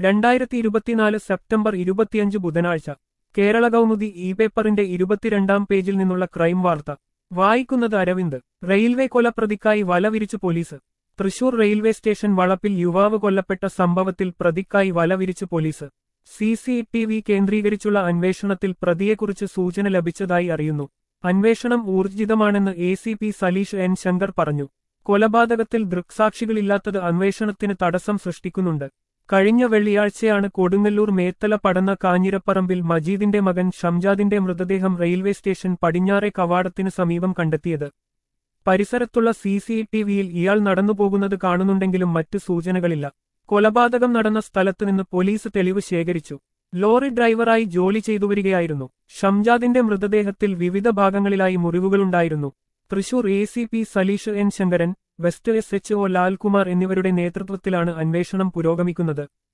രണ്ടായിരത്തി ഇരുപത്തിനാല് സെപ്റ്റംബർ ഇരുപത്തിയഞ്ച് ബുധനാഴ്ച കേരള കൗമുദി ഇ പേപ്പറിന്റെ ഇരുപത്തിരണ്ടാം പേജിൽ നിന്നുള്ള ക്രൈം വാർത്ത വായിക്കുന്നത് അരവിന്ദ് റെയിൽവേ കൊലപ്രതിക്കായി വല വിരിച്ചു പോലീസ് തൃശൂർ റെയിൽവേ സ്റ്റേഷൻ വളപ്പിൽ യുവാവ് കൊല്ലപ്പെട്ട സംഭവത്തിൽ പ്രതിക്കായി വല വിരിച്ചു police C C T V കേന്ദ്രീകരിച്ചുള്ള അന്വേഷണത്തിൽ പ്രതിയെക്കുറിച്ച് സൂചന ലഭിച്ചതായി അറിയുന്നു അന്വേഷണം ഊർജിതമാണെന്ന് A C P Saleesh N Shankar പറഞ്ഞു കൊലപാതകത്തിൽ ദൃക്സാക്ഷികളില്ലാത്തത് അന്വേഷണത്തിന് തടസ്സം സൃഷ്ടിക്കുന്നുണ്ട് കഴിഞ്ഞ വെള്ളിയാഴ്ചയാണ് കൊടുങ്ങല്ലൂർ മേത്തല പടന്ന കാഞ്ഞിരപ്പറമ്പിൽ മജീദിന്റെ മകൻ ഷംജാദിന്റെ മൃതദേഹം റെയിൽവേ സ്റ്റേഷൻ പടിഞ്ഞാറെ കവാടത്തിന് സമീപം കണ്ടെത്തിയത് പരിസരത്തുള്ള സി സി ടി വിയിൽ ഇയാൾ നടന്നുപോകുന്നത് കാണുന്നുണ്ടെങ്കിലും മറ്റു സൂചനകളില്ല കൊലപാതകം നടന്ന സ്ഥലത്തുനിന്ന് പോലീസ് തെളിവ് ശേഖരിച്ചു ലോറി ഡ്രൈവറായി ജോലി ചെയ്തുവരികയായിരുന്നു ഷംജാദിന്റെ മൃതദേഹത്തിൽ വിവിധ ഭാഗങ്ങളിലായി മുറിവുകളുണ്ടായിരുന്നു Thrissur A C P Saleesh N Sankaran west S H O Lalkumar എന്നിവരുടെ നേതൃത്വത്തിലാണ് അന്വേഷണം പുരോഗമിക്കുന്നത്